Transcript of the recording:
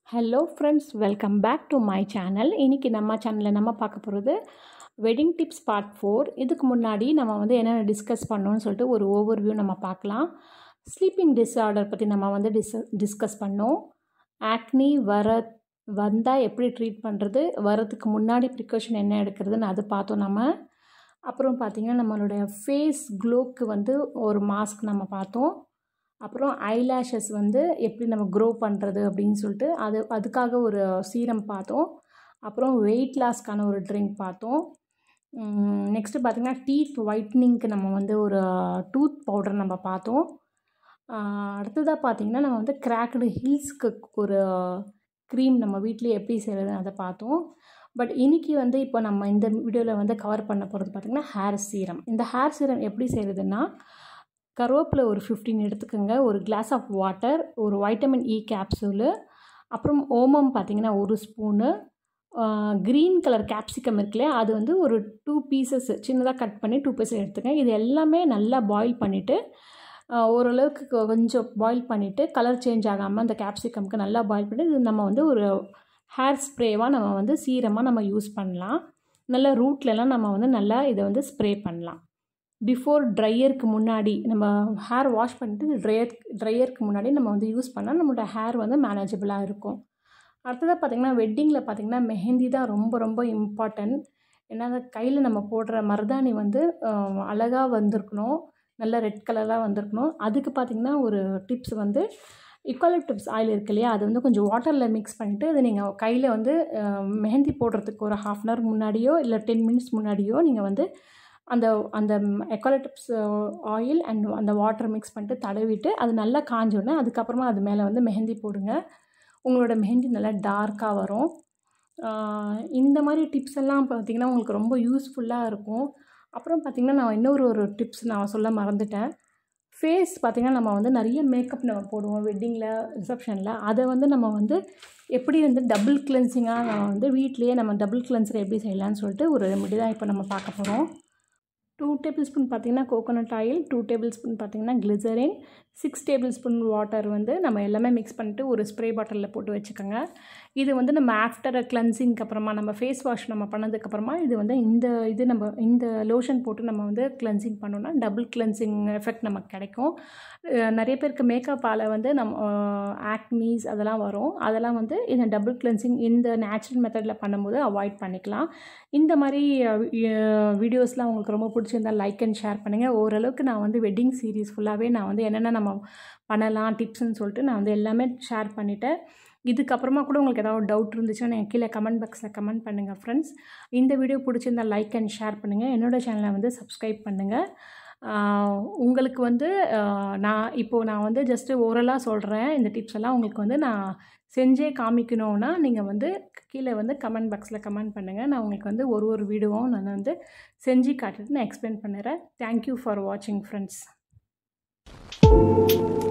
hello friends welcome back to my channel இன்றைக்கி நம்ம சேனலில் நம்ம பார்க்க போகிறது வெட்டிங் டிப்ஸ் பார்ட் ஃபோர் இதுக்கு முன்னாடி நம்ம வந்து என்னென்ன டிஸ்கஸ் பண்ணோன்னு சொல்லிட்டு ஒரு ஓவர்வியூ நம்ம பார்க்கலாம் ஸ்லீப்பிங் டிஸார்டர் பற்றி நம்ம வந்து டிஸ் டிஸ்கஸ் பண்ணோம் ஆக்னி வர வந்தால் எப்படி ட்ரீட் பண்ணுறது வரதுக்கு முன்னாடி ப்ரிகாஷன் என்ன எடுக்கிறதுன்னு அது பார்த்தோம் நம்ம அப்புறம் பார்த்திங்கன்னா நம்மளுடைய ஃபேஸ் க்ளோக்கு வந்து ஒரு மாஸ்க் நம்ம பார்த்தோம் அப்புறம் ஐலாஷஸ் வந்து எப்படி நம்ம க்ரோ பண்ணுறது அப்படின்னு சொல்லிட்டு அது அதுக்காக ஒரு சீரம் பார்த்தோம் அப்புறம் வெயிட் லாஸ்க்கான ஒரு ட்ரிங்க் பார்த்தோம் நெக்ஸ்ட்டு பார்த்திங்கன்னா டீத் ஒயிட்னிங்க்கு நம்ம வந்து ஒரு டூத் பவுடர் நம்ம பார்த்தோம் அடுத்ததாக பார்த்திங்கன்னா நம்ம வந்து கிராக்டு ஹில்ஸ்க்கு ஒரு க்ரீம் நம்ம வீட்டிலே எப்படி செய்கிறது அதை பார்த்தோம் பட் இன்றைக்கி வந்து இப்போ நம்ம இந்த வீடியோவில் வந்து கவர் பண்ண போகிறது பார்த்திங்கன்னா ஹேர் சீரம் இந்த ஹேர் சீரம் எப்படி செய்கிறதுனா கருவேப்பிலை ஒரு ஃபிஃப்டீன் எடுத்துக்கோங்க ஒரு கிளாஸ் ஆஃப் வாட்டர் ஒரு வைட்டமின் இ கேப்சூலு அப்புறம் ஓமம் பார்த்திங்கன்னா ஒரு ஸ்பூனு க்ரீன் கலர் கேப்சிகம் இருக்குல்லையா அது வந்து ஒரு டூ பீசஸ் சின்னதாக கட் பண்ணி டூ பீசஸ் எடுத்துக்கேன் இது எல்லாமே நல்லா பாயில் பண்ணிவிட்டு ஓரளவுக்கு கொஞ்சம் பாயில் பண்ணிவிட்டு கலர் சேஞ்ச் ஆகாமல் அந்த கேப்சிகம்க்கு நல்லா பாயில் பண்ணி இது நம்ம வந்து ஒரு ஹேர் ஸ்ப்ரேவாக நம்ம வந்து சீரமாக நம்ம யூஸ் பண்ணலாம் நல்லா ரூட்லலாம் நம்ம வந்து நல்லா இதை வந்து ஸ்ப்ரே பண்ணலாம் பிஃபோர் ட்ரையருக்கு முன்னாடி நம்ம ஹேர் வாஷ் பண்ணிட்டு ட்ரையர் ட்ரையருக்கு முன்னாடி நம்ம வந்து யூஸ் பண்ணால் நம்மளோட ஹேர் வந்து மேனேஜபிளாக இருக்கும் அடுத்ததாக பார்த்திங்கன்னா வெட்டிங்கில் பார்த்திங்கன்னா மெஹந்தி தான் ரொம்ப ரொம்ப இம்பார்ட்டன்ட் ஏன்னா அந்த கையில் நம்ம போடுற மருதாணி வந்து அழகாக வந்திருக்கணும் நல்ல ரெட் கலராக வந்திருக்கணும் அதுக்கு பார்த்திங்கன்னா ஒரு டிப்ஸ் வந்து டிப்ஸ் ஆயில் இருக்கு இல்லையா அது வந்து கொஞ்சம் வாட்டரில் மிக்ஸ் பண்ணிவிட்டு அது நீங்கள் கையில் வந்து மெஹந்தி போடுறதுக்கு ஒரு ஹாஃப் அன் ஹவர் முன்னாடியோ இல்லை டென் மினிட்ஸ் முன்னாடியோ நீங்கள் வந்து அந்த அந்த எக்காலட்டிப்ஸ் ஆயில் அண்ட் அந்த வாட்டர் மிக்ஸ் பண்ணிட்டு தடவிட்டு அது நல்லா காஞ்சோடனே அதுக்கப்புறமா அது மேலே வந்து மெஹந்தி போடுங்க உங்களோட மெஹந்தி நல்லா டார்க்காக வரும் இந்த மாதிரி டிப்ஸ் எல்லாம் பார்த்திங்கன்னா உங்களுக்கு ரொம்ப யூஸ்ஃபுல்லாக இருக்கும் அப்புறம் பார்த்திங்கன்னா நான் இன்னொரு ஒரு டிப்ஸ் நான் சொல்ல மறந்துட்டேன் ஃபேஸ் பார்த்திங்கன்னா நம்ம வந்து நிறைய மேக்கப் நம்ம போடுவோம் வெட்டிங்கில் ரிசப்ஷனில் அதை வந்து நம்ம வந்து எப்படி வந்து டபுள் கிளென்சிங்காக நம்ம வந்து வீட்லேயே நம்ம டபுள் கிளென்சர் எப்படி செய்யலாம்னு சொல்லிட்டு ஒரு ரெமெடி தான் இப்போ நம்ம பார்க்க போகிறோம் டூ டேபிள் ஸ்பூன் பார்த்திங்கன்னா coconut oil two tablespoon பார்த்திங்கன்னா glycerin six tablespoon water வந்து நம்ம எல்லாமே மிக்ஸ் பண்ணிட்டு ஒரு ஸ்ப்ரே பாட்டிலில் போட்டு வச்சுக்கோங்க இது வந்து நம்ம ஆஃப்டர் கிளன்சிங்க்கு அப்புறமா நம்ம ஃபேஸ் வாஷ் நம்ம பண்ணதுக்கப்புறமா இது வந்து இந்த இது நம்ம இந்த லோஷன் போட்டு நம்ம வந்து கிளென்சிங் பண்ணோன்னா டபுள் கிளென்சிங் எஃபெக்ட் நமக்கு கிடைக்கும் நிறைய பேருக்கு மேக்கப்பால் வந்து நம்ம ஆக்னீஸ் அதெல்லாம் வரும் அதெல்லாம் வந்து இந்த டபுள் கிளென்சிங் இந்த நேச்சுரல் மெத்தடில் பண்ணும்போது அவாய்ட் பண்ணிக்கலாம் இந்த மாதிரி வீடியோஸ்லாம் உங்களுக்கு ரொம்ப பிடிச்சிருந்தால் லைக் அண்ட் ஷேர் பண்ணுங்கள் ஓரளவுக்கு நான் வந்து வெட்டிங் சீரீஸ் ஃபுல்லாகவே நான் வந்து என்னென்ன நம்ம பண்ணலாம் டிப்ஸ்ன்னு சொல்லிட்டு நான் வந்து எல்லாமே ஷேர் பண்ணிவிட்டேன் இதுக்கப்புறமா கூட உங்களுக்கு ஏதாவது டவுட் இருந்துச்சுன்னா நீங்கள் கீழே கமெண்ட் பாக்ஸில் கமெண்ட் பண்ணுங்கள் ஃப்ரெண்ட்ஸ் இந்த வீடியோ பிடிச்சிருந்தால் லைக் அண்ட் ஷேர் பண்ணுங்கள் என்னோடய சேனலை வந்து சப்ஸ்கிரைப் பண்ணுங்கள் உங்களுக்கு வந்து நான் இப்போது நான் வந்து ஜஸ்ட்டு ஓரலாக சொல்கிறேன் இந்த டிப்ஸ் எல்லாம் உங்களுக்கு வந்து நான் செஞ்சே காமிக்கணுன்னா நீங்கள் வந்து கீழே வந்து கமெண்ட் பாக்ஸில் கமெண்ட் பண்ணுங்கள் நான் உங்களுக்கு வந்து ஒரு ஒரு வீடியோவும் நான் வந்து செஞ்சு காட்டிட்டு நான் எக்ஸ்பிளைன் பண்ணுறேன் தேங்க்யூ ஃபார் வாட்சிங் ஃப்ரெண்ட்ஸ்